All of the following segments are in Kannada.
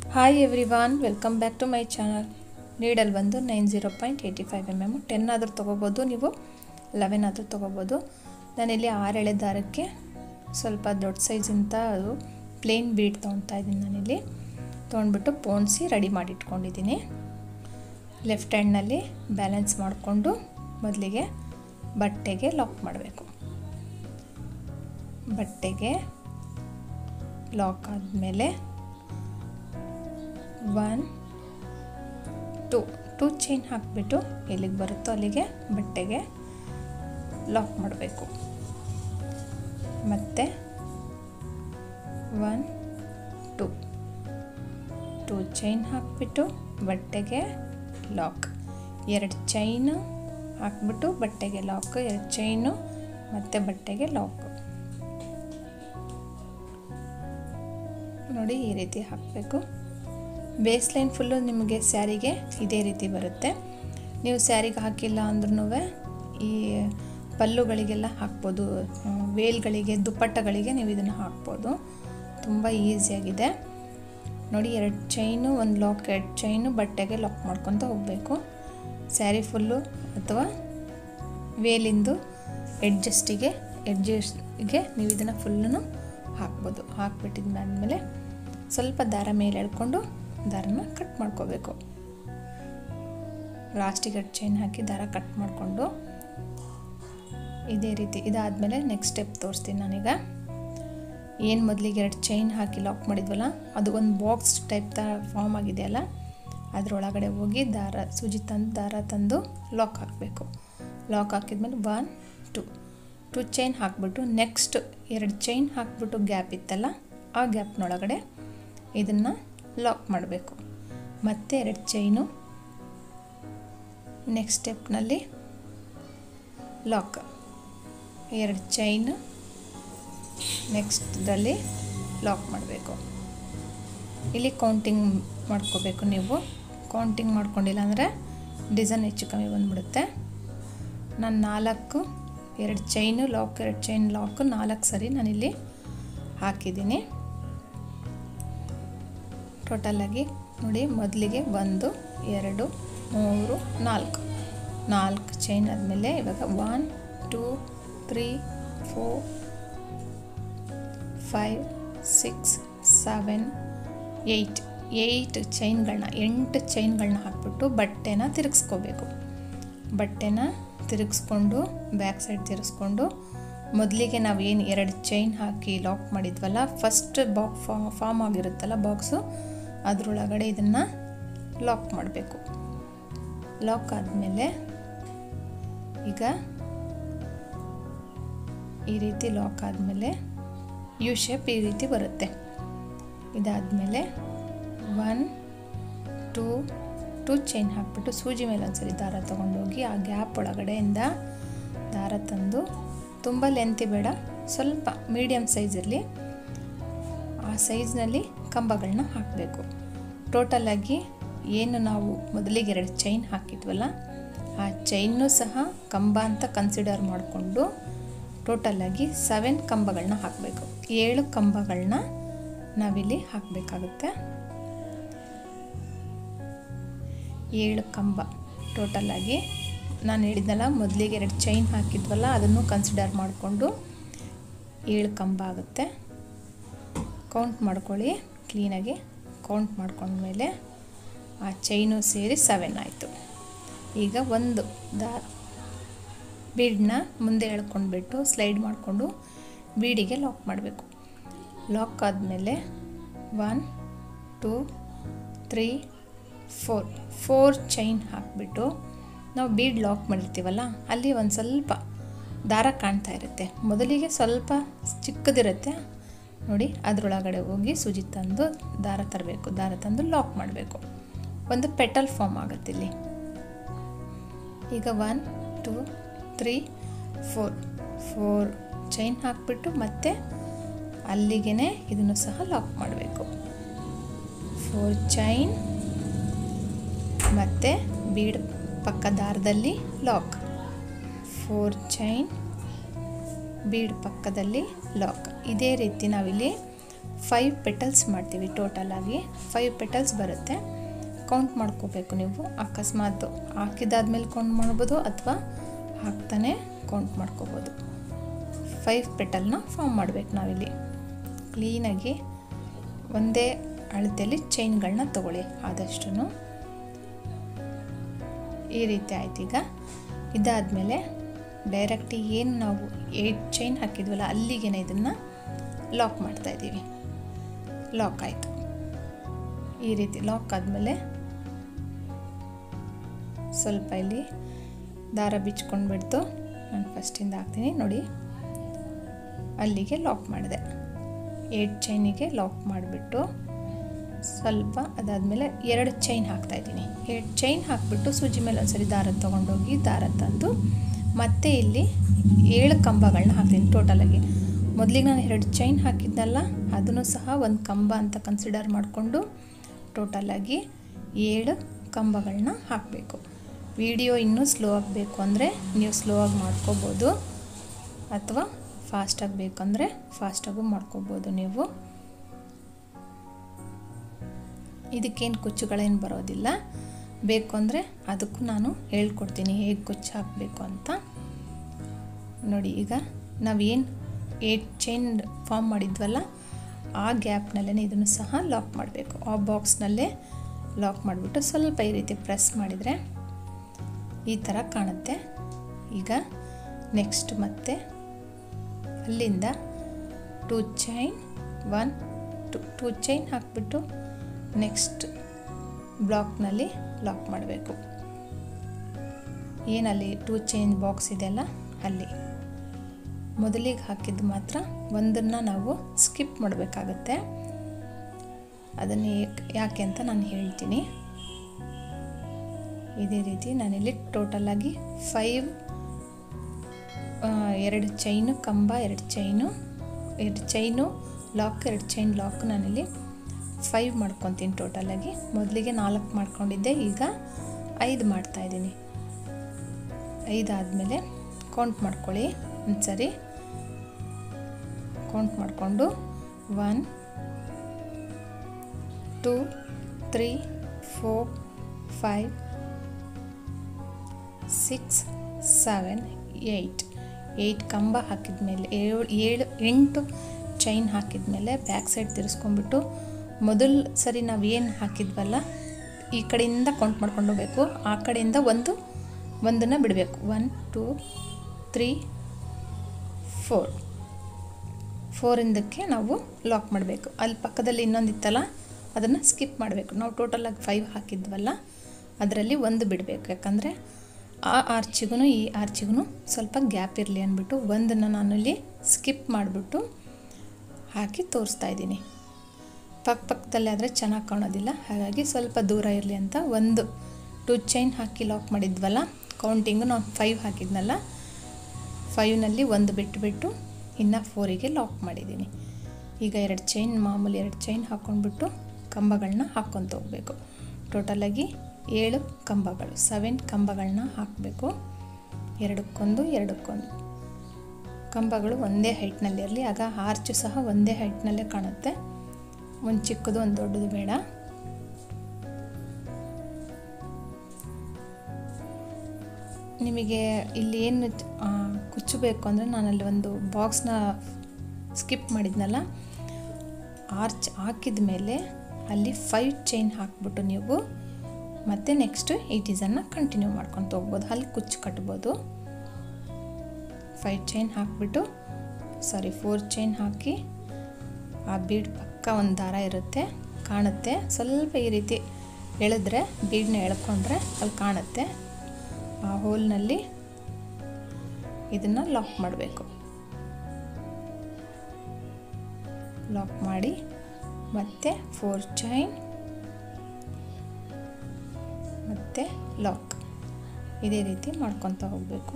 hi everyone welcome back to my channel needle ಬಂದು nine zero point eighty five M M ten ಆದರೂ ತೊಗೋಬೋದು ನೀವು ಲೆವೆನ್ ಆದರೂ ತೊಗೋಬೋದು ನಾನಿಲ್ಲಿ ಆರು ಎಳೆ ದಾರಕ್ಕೆ ಸ್ವಲ್ಪ ದೊಡ್ಡ ಸೈಜಿಂತ ಅದು ಪ್ಲೇನ್ ಬೀಡ್ ತೊಗೊತಾ ಇದ್ದೀನಿ ನಾನಿಲ್ಲಿ ತೊಗೊಂಡ್ಬಿಟ್ಟು ಪೋಣಿಸಿ ರೆಡಿ ಮಾಡಿ ಇಟ್ಕೊಂಡಿದ್ದೀನಿ ಲೆಫ್ಟ್ ಹ್ಯಾಂಡ್ನಲ್ಲಿ ಬ್ಯಾಲೆನ್ಸ್ ಮಾಡಿಕೊಂಡು ಮೊದಲಿಗೆ ಬಟ್ಟೆಗೆ ಲಾಕ್ ಮಾಡಬೇಕು ಬಟ್ಟೆಗೆ ಲಾಕ್ ಆದಮೇಲೆ ಒನ್ ಟು ಟು ಚೈನ್ ಹಾಕಿಬಿಟ್ಟು ಎಲ್ಲಿಗೆ ಬರುತ್ತೋ ಅಲ್ಲಿಗೆ ಬಟ್ಟೆಗೆ ಲಾಕ್ ಮಾಡಬೇಕು ಮತ್ತು ಒನ್ ಟು ಟು ಚೈನ್ ಹಾಕಿಬಿಟ್ಟು ಬಟ್ಟೆಗೆ ಲಾಕ್ ಎರಡು ಚೈನು ಹಾಕ್ಬಿಟ್ಟು ಬಟ್ಟೆಗೆ ಲಾಕ್ ಎರಡು ಚೈನು ಮತ್ತು ಬಟ್ಟೆಗೆ ಲಾಕ್ ನೋಡಿ ಈ ರೀತಿ ಹಾಕಬೇಕು ಬೇಸ್ ಲೈನ್ ಫುಲ್ಲು ನಿಮಗೆ ಸ್ಯಾರಿಗೆ ಇದೇ ರೀತಿ ಬರುತ್ತೆ ನೀವು ಸ್ಯಾರಿಗೆ ಹಾಕಿಲ್ಲ ಅಂದ್ರೂ ಈ ಪಲ್ಲುಗಳಿಗೆಲ್ಲ ಹಾಕ್ಬೋದು ವೇಲ್ಗಳಿಗೆ ದುಪ್ಪಟ್ಟಗಳಿಗೆ ನೀವು ಇದನ್ನು ಹಾಕ್ಬೋದು ತುಂಬ ಈಸಿಯಾಗಿದೆ ನೋಡಿ ಎರಡು ಚೈನು ಒಂದು ಲಾಕ್ ಎರಡು ಚೈನು ಬಟ್ಟೆಗೆ ಲಾಕ್ ಮಾಡ್ಕೊತ ಹೋಗಬೇಕು ಸ್ಯಾರಿ ಫುಲ್ಲು ಅಥವಾ ವೇಲಿಂದು ಎಡ್ಜಸ್ಟಿಗೆ ಎಡ್ಜಸ್ಟಿಗೆ ನೀವು ಇದನ್ನು ಫುಲ್ಲೂ ಹಾಕ್ಬೋದು ಹಾಕ್ಬಿಟ್ಟಿದ್ದಾದಮೇಲೆ ಸ್ವಲ್ಪ ದಾರ ಮೇಲೆ ಎಳ್ಕೊಂಡು ದಾರನ ಕಟ್ ಮಾಡ್ಕೋಬೇಕು ಲಾಸ್ಟಿಗೆ ಎರಡು ಚೈನ್ ಹಾಕಿ ದಾರ ಕಟ್ ಮಾಡಿಕೊಂಡು ಇದೇ ರೀತಿ ಇದಾದಮೇಲೆ ನೆಕ್ಸ್ಟ್ ಸ್ಟೆಪ್ ತೋರಿಸ್ತೀನಿ ನಾನೀಗ ಏನು ಮೊದಲಿಗೆ ಎರಡು ಚೈನ್ ಹಾಕಿ ಲಾಕ್ ಮಾಡಿದ್ವಲ್ಲ ಅದು ಒಂದು ಬಾಕ್ಸ್ ಟೈಪ್ ಥರ ಫಾರ್ಮ್ ಆಗಿದೆಯಲ್ಲ ಅದರೊಳಗಡೆ ಹೋಗಿ ದಾರ ಸೂಜಿ ತಂದು ದಾರ ತಂದು ಲಾಕ್ ಹಾಕಬೇಕು ಲಾಕ್ ಹಾಕಿದ್ಮೇಲೆ ಒನ್ ಟು ಟು ಚೈನ್ ಹಾಕ್ಬಿಟ್ಟು ನೆಕ್ಸ್ಟ್ ಎರಡು ಚೈನ್ ಹಾಕ್ಬಿಟ್ಟು ಗ್ಯಾಪ್ ಇತ್ತಲ್ಲ ಆ ಗ್ಯಾಪ್ನೊಳಗಡೆ ಇದನ್ನು ಲಾಕ್ ಮಾಡಬೇಕು ಮತ್ತೆ ಎರಡು ಚೈನು ನೆಕ್ಸ್ಟ್ ಸ್ಟೆಪ್ನಲ್ಲಿ ಲಾಕ್ ಎರಡು ಚೈನ್ ನೆಕ್ಸ್ಟ್ದಲ್ಲಿ ಲಾಕ್ ಮಾಡಬೇಕು ಇಲ್ಲಿ ಕೌಂಟಿಂಗ್ ಮಾಡ್ಕೋಬೇಕು ನೀವು ಕೌಂಟಿಂಗ್ ಮಾಡ್ಕೊಂಡಿಲ್ಲ ಅಂದರೆ ಡಿಸೈನ್ ಹೆಚ್ಚು ಕಮ್ಮಿ ಬಂದ್ಬಿಡುತ್ತೆ ನಾನು ನಾಲ್ಕು ಎರಡು ಚೈನು ಲಾಕ್ ಎರಡು ಚೈನ್ ಲಾಕು ನಾಲ್ಕು ಸರಿ ನಾನಿಲ್ಲಿ ಹಾಕಿದ್ದೀನಿ ಟೋಟಲಾಗಿ ನೋಡಿ ಮೊದಲಿಗೆ ಒಂದು ಎರಡು ಮೂರು ನಾಲ್ಕು ನಾಲ್ಕು ಚೈನ್ ಆದಮೇಲೆ ಇವಾಗ one two three four five six seven eight eight ಚೈನ್ಗಳನ್ನ ಎಂಟು ಚೈನ್ಗಳನ್ನ ಹಾಕ್ಬಿಟ್ಟು ಬಟ್ಟೆನ ತಿರುಗಿಸ್ಕೋಬೇಕು ಬಟ್ಟೆನ ತಿರುಗಿಸ್ಕೊಂಡು ಬ್ಯಾಕ್ ಸೈಡ್ ತಿರುಗಿಸ್ಕೊಂಡು ಮೊದಲಿಗೆ ನಾವು ಏನು ಎರಡು ಚೈನ್ ಹಾಕಿ ಲಾಕ್ ಮಾಡಿದ್ವಲ್ಲ ಫಸ್ಟ್ ಬಾಕ್ ಫಾರ್ಮ್ ಆಗಿರುತ್ತಲ್ಲ ಬಾಕ್ಸು ಅದರೊಳಗಡೆ ಇದನ್ನು ಲಾಕ್ ಮಾಡಬೇಕು ಲಾಕ್ ಆದಮೇಲೆ ಈಗ ಈ ರೀತಿ ಲಾಕ್ ಆದಮೇಲೆ ಯು ಶೇಪ್ ಈ ರೀತಿ ಬರುತ್ತೆ ಇದಾದಮೇಲೆ ಒನ್ ಟೂ ಟೂ ಚೈನ್ ಹಾಕ್ಬಿಟ್ಟು ಸೂಜಿ ಮೇಲೆ ಒಂದ್ಸರಿ ದಾರ ತೊಗೊಂಡೋಗಿ ಆ ಗ್ಯಾಪ್ ಒಳಗಡೆಯಿಂದ ದಾರ ತಂದು ತುಂಬ ಲೆಂತಿ ಬೇಡ ಸ್ವಲ್ಪ ಮೀಡಿಯಮ್ ಸೈಜ್ ಇರಲಿ ಆ ಸೈಜ್ನಲ್ಲಿ ಕಂಬಗಳನ್ನ ಹಾಕಬೇಕು ಟೋಟಲಾಗಿ ಏನು ನಾವು ಮೊದಲಿಗೆ ಎರಡು ಚೈನ್ ಹಾಕಿದ್ವಲ್ಲ ಆ ಚೈನ್ನು ಸಹ ಕಂಬ ಅಂತ ಕನ್ಸಿಡರ್ ಮಾಡಿಕೊಂಡು ಟೋಟಲಾಗಿ ಸೆವೆನ್ ಕಂಬಗಳನ್ನ ಹಾಕಬೇಕು ಏಳು ಕಂಬಗಳನ್ನ ನಾವಿಲ್ಲಿ ಹಾಕಬೇಕಾಗುತ್ತೆ ಏಳು ಕಂಬ ಟೋಟಲಾಗಿ ನಾನು ಹೇಳಿದ್ನಲ್ಲ ಮೊದಲಿಗೆ ಎರಡು ಚೈನ್ ಹಾಕಿದ್ವಲ್ಲ ಅದನ್ನು ಕನ್ಸಿಡರ್ ಮಾಡಿಕೊಂಡು ಏಳು ಕಂಬ ಆಗುತ್ತೆ ಕೌಂಟ್ ಮಾಡ್ಕೊಳ್ಳಿ ಕ್ಲೀನಾಗಿ ಕೌಂಟ್ ಮಾಡ್ಕೊಂಡ್ಮೇಲೆ ಆ ಚೈನು ಸೇರಿ ಸೆವೆನ್ ಆಯಿತು ಈಗ ಒಂದು ದಾ ಬೀಡನ್ನ ಮುಂದೆ ಎಳ್ಕೊಂಡ್ಬಿಟ್ಟು ಸ್ಲೈಡ್ ಮಾಡಿಕೊಂಡು ಬೀಡಿಗೆ ಲಾಕ್ ಮಾಡಬೇಕು ಲಾಕ್ ಆದಮೇಲೆ one two three four four chain ಹಾಕಿಬಿಟ್ಟು ನಾವು ಬೀಡ್ ಲಾಕ್ ಮಾಡಿರ್ತೀವಲ್ಲ ಅಲ್ಲಿ ಒಂದು ಸ್ವಲ್ಪ ದಾರ ಕಾಣ್ತಾ ಇರುತ್ತೆ ಮೊದಲಿಗೆ ಸ್ವಲ್ಪ ಚಿಕ್ಕದಿರುತ್ತೆ ನೋಡಿ ಅದರೊಳಗಡೆ ಹೋಗಿ ಸೂಜಿ ತಂದು ದಾರ ತರಬೇಕು ದಾರ ತಂದು ಲಾಕ್ ಮಾಡಬೇಕು ಒಂದು ಪೆಟಲ್ ಫಾರ್ಮ್ ಆಗುತ್ತೆ ಇಲ್ಲಿ ಈಗ one two three four four chain ಹಾಕ್ಬಿಟ್ಟು ಮತ್ತೆ ಅಲ್ಲಿಗೆ ಇದನ್ನು ಸಹ ಲಾಕ್ ಮಾಡಬೇಕು ಫೋರ್ ಚೈನ್ ಮತ್ತು ಬೀಡ್ ಪಕ್ಕ ದಾರದಲ್ಲಿ ಲಾಕ್ ಫೋರ್ ಚೈನ್ ಬೀಡ್ ಪಕ್ಕದಲ್ಲಿ ಲಾಕ್ ಇದೇ ರೀತಿ ನಾವಿಲ್ಲಿ ಫೈವ್ ಪೆಟಲ್ಸ್ ಮಾಡ್ತೀವಿ ಟೋಟಲಾಗಿ ಫೈವ್ ಪೆಟಲ್ಸ್ ಬರುತ್ತೆ ಕೌಂಟ್ ಮಾಡ್ಕೋಬೇಕು ನೀವು ಅಕಸ್ಮಾತ್ ಹಾಕಿದಾದ್ಮೇಲೆ ಕೌಂಟ್ ಮಾಡ್ಬೋದು ಅಥವಾ ಹಾಕ್ತಾನೆ ಕೌಂಟ್ ಮಾಡ್ಕೋಬೋದು ಫೈವ್ ಪೆಟಲ್ನ ಫಾರ್ಮ್ ಮಾಡಬೇಕು ನಾವಿಲ್ಲಿ ಕ್ಲೀನಾಗಿ ಒಂದೇ ಅಳತೆಯಲ್ಲಿ ಚೈನ್ಗಳನ್ನ ತಗೊಳ್ಳಿ ಆದಷ್ಟು ಈ ರೀತಿ ಆಯ್ತು ಈಗ ಇದಾದಮೇಲೆ ಡೈರೆಕ್ಟ್ ಏನು ನಾವು ಏಟ್ ಚೈನ್ ಹಾಕಿದ್ವಲ್ಲ ಅಲ್ಲಿಗೆ ಇದನ್ನು ಲಾಕ್ ಮಾಡ್ತಾ ಇದ್ದೀವಿ ಲಾಕ್ ಆಯಿತು ಈ ರೀತಿ ಲಾಕ್ ಆದಮೇಲೆ ಸ್ವಲ್ಪ ಇಲ್ಲಿ ದಾರ ಬಿಚ್ಕೊಂಡು ಬಿಡ್ತು ನಾನು ಫಸ್ಟಿಂದ ಹಾಕ್ತೀನಿ ನೋಡಿ ಅಲ್ಲಿಗೆ ಲಾಕ್ ಮಾಡಿದೆ ಏಟ್ ಚೈನಿಗೆ ಲಾಕ್ ಮಾಡಿಬಿಟ್ಟು ಸ್ವಲ್ಪ ಅದಾದಮೇಲೆ ಎರಡು ಚೈನ್ ಹಾಕ್ತಾಯಿದ್ದೀನಿ ಎರಡು ಚೈನ್ ಹಾಕಿಬಿಟ್ಟು ಸೂಜಿ ಮೇಲೆ ಒಂದ್ಸರಿ ದಾರ ತೊಗೊಂಡೋಗಿ ದಾರ ತಂದು ಮತ್ತೆ ಇಲ್ಲಿ ಏಳು ಕಂಬಗಳನ್ನ ಹಾಕ್ತೀನಿ ಟೋಟಲಾಗಿ ಮೊದಲಿಗೆ ನಾನು ಎರಡು ಚೈನ್ ಹಾಕಿದ್ನಲ್ಲ ಅದನ್ನು ಸಹ ಒಂದು ಕಂಬ ಅಂತ ಕನ್ಸಿಡರ್ ಮಾಡಿಕೊಂಡು ಟೋಟಲಾಗಿ ಏಳು ಕಂಬಗಳನ್ನ ಹಾಕಬೇಕು ವಿಡಿಯೋ ಇನ್ನೂ ಸ್ಲೋ ಆಗಬೇಕು ಅಂದರೆ ನೀವು ಸ್ಲೋ ಆಗಿ ಮಾಡ್ಕೋಬೋದು ಅಥವಾ ಫಾಸ್ಟಾಗಿ ಬೇಕಂದರೆ ಫಾಸ್ಟಾಗೂ ಮಾಡ್ಕೋಬೋದು ನೀವು ಇದಕ್ಕೇನು ಕುಚ್ಚುಗಳೇನು ಬರೋದಿಲ್ಲ ಬೇಕು ಅಂದರೆ ಅದಕ್ಕೂ ನಾನು ಹೇಳ್ಕೊಡ್ತೀನಿ ಹೇಗೆ ಕುಚ್ಚು ಹಾಕಬೇಕು ಅಂತ ನೋಡಿ ಈಗ ನಾವೇನು ಏಟ್ ಚೈನ್ ಫಾರ್ಮ್ ಮಾಡಿದ್ವಲ್ಲ ಆ ಗ್ಯಾಪ್ನಲ್ಲೇ ಇದನ್ನು ಸಹ ಲಾಕ್ ಮಾಡಬೇಕು ಆ ಬಾಕ್ಸ್ನಲ್ಲೇ ಲಾಕ್ ಮಾಡಿಬಿಟ್ಟು ಸ್ವಲ್ಪ ಈ ರೀತಿ ಪ್ರೆಸ್ ಮಾಡಿದರೆ ಈ ಥರ ಕಾಣುತ್ತೆ ಈಗ ನೆಕ್ಸ್ಟ್ ಮತ್ತೆ ಅಲ್ಲಿಂದ two chain one two two chain ಹಾಕಿಬಿಟ್ಟು ನೆಕ್ಸ್ಟ್ ಬ್ಲಾಕ್ನಲ್ಲಿ ಲಾಕ್ ಮಾಡಬೇಕು ಏನಲ್ಲಿ ಟೂ ಚೈನ್ ಬಾಕ್ಸ್ ಇದೆಯಲ್ಲ ಅಲ್ಲಿ ಮೊದಲಿಗೆ ಹಾಕಿದ್ದು ಮಾತ್ರ ಒಂದನ್ನು ನಾವು ಸ್ಕಿಪ್ ಮಾಡಬೇಕಾಗತ್ತೆ ಅದನ್ನು ಯಾಕೆ ಅಂತ ನಾನು ಹೇಳ್ತೀನಿ ಇದೇ ರೀತಿ ನಾನಿಲ್ಲಿ ಟೋಟಲಾಗಿ ಫೈವ್ ಎರಡು ಚೈನು ಕಂಬ ಎರಡು ಚೈನು ಎರಡು ಚೈನು ಲಾಕ್ ಎರಡು ಚೈನ್ ಲಾಕ್ ನಾನಿಲ್ಲಿ ಫೈವ್ ಮಾಡ್ಕೊತೀನಿ ಟೋಟಲಾಗಿ ಮೊದಲಿಗೆ ನಾಲ್ಕು ಮಾಡ್ಕೊಂಡಿದ್ದೆ ಈಗ ಐದು ಮಾಡ್ತಾಯಿದ್ದೀನಿ ಐದು ಆದಮೇಲೆ ಕೌಂಟ್ ಮಾಡ್ಕೊಳ್ಳಿ ಒಂದು ಸರಿ ಕೌಂಟ್ ಮಾಡಿಕೊಂಡು one two three four five six seven eight eight ಕಂಬ ಹಾಕಿದ ಮೇಲೆ ಏಳು ಏಳು ಎಂಟು ಚೈನ್ ಹಾಕಿದ ಮೇಲೆ ಬ್ಯಾಕ್ ಸೈಡ್ ತಿರ್ಸ್ಕೊಂಡ್ಬಿಟ್ಟು ಮೊದಲು ಸರಿ ನಾವು ಏನು ಹಾಕಿದ್ವಲ್ಲ ಈ ಕಡೆಯಿಂದ ಕೌಂಟ್ ಮಾಡ್ಕೊಂಡು ಹೋಗ್ಬೇಕು ಆ ಕಡೆಯಿಂದ ಒಂದು ಒಂದನ್ನು ಬಿಡಬೇಕು ಒನ್ ಟೂ ತ್ರೀ ಫೋರ್ ಫೋರಿಂದಕ್ಕೆ ನಾವು ಲಾಕ್ ಮಾಡಬೇಕು ಅಲ್ಲಿ ಪಕ್ಕದಲ್ಲಿ ಇನ್ನೊಂದು ಇತ್ತಲ್ಲ ಅದನ್ನು ಸ್ಕಿಪ್ ಮಾಡಬೇಕು ನಾವು ಟೋಟಲಾಗಿ ಫೈವ್ ಹಾಕಿದ್ವಲ್ಲ ಅದರಲ್ಲಿ ಒಂದು ಬಿಡಬೇಕು ಯಾಕಂದರೆ ಆ ಆರ್ಚಿಗೂ ಈ ಆರ್ಚಿಗೂ ಸ್ವಲ್ಪ ಗ್ಯಾಪ್ ಇರಲಿ ಅಂದ್ಬಿಟ್ಟು ಒಂದನ್ನು ನಾನಲ್ಲಿ ಸ್ಕಿಪ್ ಮಾಡಿಬಿಟ್ಟು ಹಾಕಿ ತೋರಿಸ್ತಾ ಇದ್ದೀನಿ ಪಕ್ಕ ಪಕ್ಕದಲ್ಲಿ ಆದರೆ ಚೆನ್ನಾಗಿ ಕಾಣೋದಿಲ್ಲ ಹಾಗಾಗಿ ಸ್ವಲ್ಪ ದೂರ ಇರಲಿ ಅಂತ ಒಂದು ಟೂ ಚೈನ್ ಹಾಕಿ ಲಾಕ್ ಮಾಡಿದ್ವಲ್ಲ ಕೌಂಟಿಂಗು ನಾವು ಫೈವ್ ಹಾಕಿದ್ನಲ್ಲ ಫೈವ್ನಲ್ಲಿ ಒಂದು ಬಿಟ್ಟುಬಿಟ್ಟು ಇನ್ನು ಫೋರಿಗೆ ಲಾಕ್ ಮಾಡಿದ್ದೀನಿ ಈಗ ಎರಡು ಚೈನ್ ಮಾಮೂಲಿ ಎರಡು ಚೈನ್ ಹಾಕ್ಕೊಂಡ್ಬಿಟ್ಟು ಕಂಬಗಳನ್ನ ಹಾಕ್ಕೊತ ಹೋಗಬೇಕು ಟೋಟಲಾಗಿ ಏಳು ಕಂಬಗಳು ಸೆವೆನ್ ಕಂಬಗಳನ್ನ ಹಾಕಬೇಕು ಎರಡಕ್ಕೊಂದು ಎರಡಕ್ಕೊಂದು ಕಂಬಗಳು ಒಂದೇ ಹೈಟ್ನಲ್ಲಿರಲಿ ಆಗ ಆರ್ಚು ಸಹ ಒಂದೇ ಹೈಟ್ನಲ್ಲೇ ಕಾಣುತ್ತೆ ಒಂದು ಚಿಕ್ಕದು ಒಂದು ದೊಡ್ಡದು ಬೇಡ ನಿಮಗೆ ಇಲ್ಲಿ ಏನು ಕುಚ್ಚಬೇಕು ಅಂದರೆ ನಾನಲ್ಲಿ ಒಂದು ಬಾಕ್ಸ್ನ ಸ್ಕಿಪ್ ಮಾಡಿದ್ನಲ್ಲ ಆರ್ಚ್ ಹಾಕಿದ ಮೇಲೆ ಅಲ್ಲಿ ಫೈವ್ ಚೈನ್ ಹಾಕ್ಬಿಟ್ಟು ನೀವು ಮತ್ತು ನೆಕ್ಸ್ಟ್ ಈ ಡಿಸೈನ್ನ ಕಂಟಿನ್ಯೂ ಮಾಡ್ಕೊತ ಹೋಗ್ಬೋದು ಅಲ್ಲಿ ಕುಚ್ಚು ಕಟ್ಬೋದು ಫೈವ್ ಚೈನ್ ಹಾಕಿಬಿಟ್ಟು ಸಾರಿ ಫೋರ್ ಚೈನ್ ಹಾಕಿ ಆ ಬೀಡ್ ಪಕ್ಕ ಒಂದು ದಾರ ಇರುತ್ತೆ ಕಾಣುತ್ತೆ ಸ್ವಲ್ಪ ಈ ರೀತಿ ಎಳೆದ್ರೆ ಬೀಡನ್ನ ಎಳ್ಕೊಂಡ್ರೆ ಅಲ್ಲಿ ಕಾಣುತ್ತೆ ಆ ಹೋಲ್ನಲ್ಲಿ ಇದನ್ನು ಲಾಕ್ ಮಾಡಬೇಕು ಲಾಕ್ ಮಾಡಿ ಮತ್ತೆ ಫೋರ್ ಚೈನ್ ಮತ್ತು ಲಾಕ್ ಇದೇ ರೀತಿ ಮಾಡ್ಕೊತ ಹೋಗಬೇಕು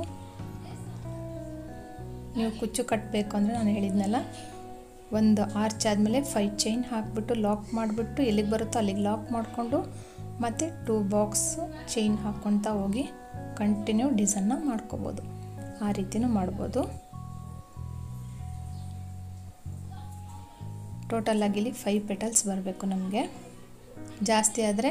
ನೀವು ಕುಚ್ಚು ಕಟ್ಟಬೇಕು ಅಂದರೆ ನಾನು ಹೇಳಿದ್ನಲ್ಲ ಒಂದು ಆರ್ಚ್ ಆದಮೇಲೆ ಫೈವ್ ಚೈನ್ ಹಾಕಿಬಿಟ್ಟು ಲಾಕ್ ಮಾಡಿಬಿಟ್ಟು ಎಲ್ಲಿಗೆ ಬರುತ್ತೋ ಅಲ್ಲಿಗೆ ಲಾಕ್ ಮಾಡಿಕೊಂಡು ಮತ್ತು ಟೂ ಬಾಕ್ಸ್ ಚೈನ್ ಹಾಕ್ಕೊತ ಹೋಗಿ ಕಂಟಿನ್ಯೂ ಡಿಸೈನ್ನ ಮಾಡ್ಕೋಬೋದು ಆ ರೀತಿನೂ ಮಾಡ್ಬೋದು ಟೋಟಲಾಗಿ ಇಲ್ಲಿ ಫೈವ್ ಪೆಟಲ್ಸ್ ಬರಬೇಕು ನಮಗೆ ಜಾಸ್ತಿ ಆದರೆ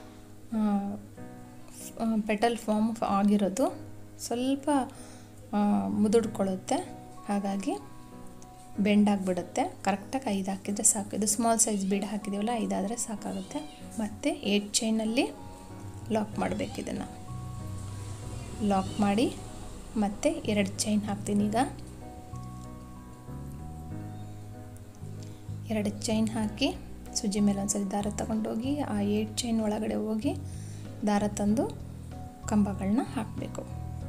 ಪೆಟಲ್ ಫಾರ್ಮ್ ಆಗಿರೋದು ಸ್ವಲ್ಪ ಮುದುಡ್ಕೊಳ್ಳುತ್ತೆ ಹಾಗಾಗಿ ಬೆಂಡಾಗಿಬಿಡುತ್ತೆ ಕರೆಕ್ಟಾಗಿ ಐದು ಹಾಕಿದರೆ ಸಾಕು ಇದು ಸ್ಮಾಲ್ ಸೈಜ್ ಬೀಡ್ ಹಾಕಿದ್ದೀವಲ್ಲ ಐದಾದರೆ ಸಾಕಾಗುತ್ತೆ ಮತ್ತು ಏಟ್ ಚೈನಲ್ಲಿ ಲಾಕ್ ಮಾಡಬೇಕು ಇದನ್ನು ಲಾಕ್ ಮಾಡಿ ಮತ್ತು ಎರಡು ಚೈನ್ ಹಾಕ್ತೀನಿ ಈಗ ಎರಡು ಚೈನ್ ಹಾಕಿ ಸುಜಿ ಮೇಲೆ ಒಂದ್ಸರಿ ದಾರ ತಗೊಂಡೋಗಿ ಆ ಏಟ್ ಚೈನ್ ಒಳಗಡೆ ಹೋಗಿ ದಾರ ತಂದು ಕಂಬಗಳನ್ನ ಹಾಕಬೇಕು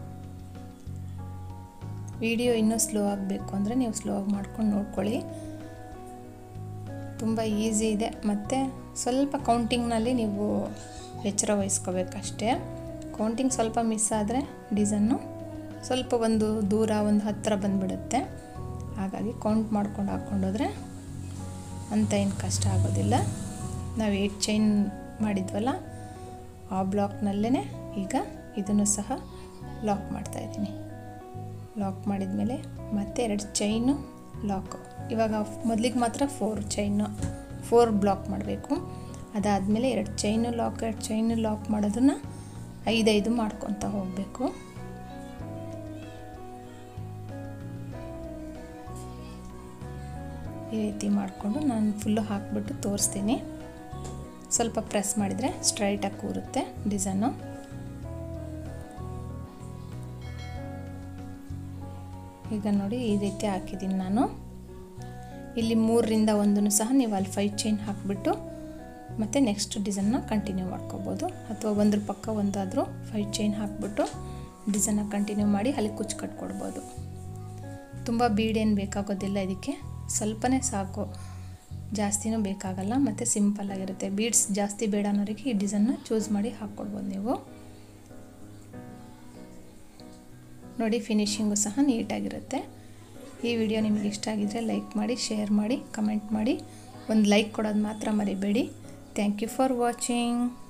ವಿಡಿಯೋ ಇನ್ನೂ ಸ್ಲೋ ಆಗಬೇಕು ಅಂದರೆ ನೀವು ಸ್ಲೋ ಆಗಿ ಮಾಡ್ಕೊಂಡು ನೋಡ್ಕೊಳ್ಳಿ ತುಂಬ ಈಸಿ ಇದೆ ಮತ್ತು ಸ್ವಲ್ಪ ಕೌಂಟಿಂಗ್ನಲ್ಲಿ ನೀವು ಎಚ್ಚರ ವಹಿಸ್ಕೋಬೇಕಷ್ಟೇ ಕೌಂಟಿಂಗ್ ಸ್ವಲ್ಪ ಮಿಸ್ ಆದರೆ ಡಿಸೈನು ಸ್ವಲ್ಪ ಒಂದು ದೂರ ಒಂದು ಹತ್ತಿರ ಬಂದುಬಿಡುತ್ತೆ ಹಾಗಾಗಿ ಕೌಂಟ್ ಮಾಡ್ಕೊಂಡು ಹಾಕ್ಕೊಂಡೋದ್ರೆ ಅಂತ ಏನು ಕಷ್ಟ ಆಗೋದಿಲ್ಲ ನಾವು ಏಟ್ ಚೈನ್ ಮಾಡಿದ್ವಲ್ಲ ಆ ಬ್ಲಾಕ್ನಲ್ಲೇ ಈಗ ಇದನ್ನು ಸಹ ಲಾಕ್ ಮಾಡ್ತಾಯಿದ್ದೀನಿ ಲಾಕ್ ಮಾಡಿದ ಮೇಲೆ ಮತ್ತೆ ಎರಡು ಚೈನು ಲಾಕು ಇವಾಗ ಮೊದಲಿಗೆ ಮಾತ್ರ ಫೋರ್ ಚೈನು ಫೋರ್ ಬ್ಲಾಕ್ ಮಾಡಬೇಕು ಅದಾದಮೇಲೆ ಎರಡು ಚೈನು ಲಾಕ್ ಎರಡು ಚೈನು ಲಾಕ್ ಮಾಡೋದನ್ನು ಐದೈದು ಮಾಡ್ಕೊತ ಹೋಗಬೇಕು ಈ ರೀತಿ ಮಾಡಿಕೊಂಡು ನಾನು ಫುಲ್ಲು ಹಾಕಿಬಿಟ್ಟು ತೋರಿಸ್ತೀನಿ ಸ್ವಲ್ಪ ಪ್ರೆಸ್ ಮಾಡಿದರೆ ಸ್ಟ್ರೈಟಾಗಿ ಕೂರುತ್ತೆ ಡಿಸೈನು ಈಗ ನೋಡಿ ಈ ರೀತಿ ಹಾಕಿದ್ದೀನಿ ನಾನು ಇಲ್ಲಿ ಮೂರರಿಂದ ಒಂದನ್ನು ಸಹ ನೀವು ಅಲ್ಲಿ ಫೈವ್ ಚೈನ್ ಹಾಕಿಬಿಟ್ಟು ಮತ್ತು ನೆಕ್ಸ್ಟ್ ಡಿಸೈನ್ನ ಕಂಟಿನ್ಯೂ ಮಾಡ್ಕೋಬೋದು ಅಥವಾ ಒಂದ್ರ ಪಕ್ಕ ಒಂದಾದರೂ ಫೈವ್ ಚೈನ್ ಹಾಕಿಬಿಟ್ಟು ಡಿಸೈನ್ನ ಕಂಟಿನ್ಯೂ ಮಾಡಿ ಅಲ್ಲಿ ಕುಚ್ಚು ಕಟ್ಕೊಡ್ಬೋದು ತುಂಬ ಬೀಡೇನು ಬೇಕಾಗೋದಿಲ್ಲ ಇದಕ್ಕೆ ಸ್ವಲ್ಪನೇ ಸಾಕು ಜಾಸ್ತಿನೂ ಬೇಕಾಗಲ್ಲ ಮತ್ತು ಸಿಂಪಲ್ಲಾಗಿರುತ್ತೆ ಬೀಡ್ಸ್ ಜಾಸ್ತಿ ಬೇಡ ಅನ್ನೋರಿಗೆ ಈ ಡಿಸೈನ್ನ ಚೂಸ್ ಮಾಡಿ ಹಾಕ್ಕೊಡ್ಬೋದು ನೀವು ನೋಡಿ ಫಿನಿಶಿಂಗು ಸಹ ನೀಟಾಗಿರುತ್ತೆ ಈ ವಿಡಿಯೋ ನಿಮಗೆ ಇಷ್ಟ ಆಗಿದರೆ ಲೈಕ್ ಮಾಡಿ ಶೇರ್ ಮಾಡಿ ಕಮೆಂಟ್ ಮಾಡಿ ಒಂದು ಲೈಕ್ ಕೊಡೋದು ಮಾತ್ರ ಮರಿಬೇಡಿ ಥ್ಯಾಂಕ್ ಯು ಫಾರ್ ವಾಚಿಂಗ್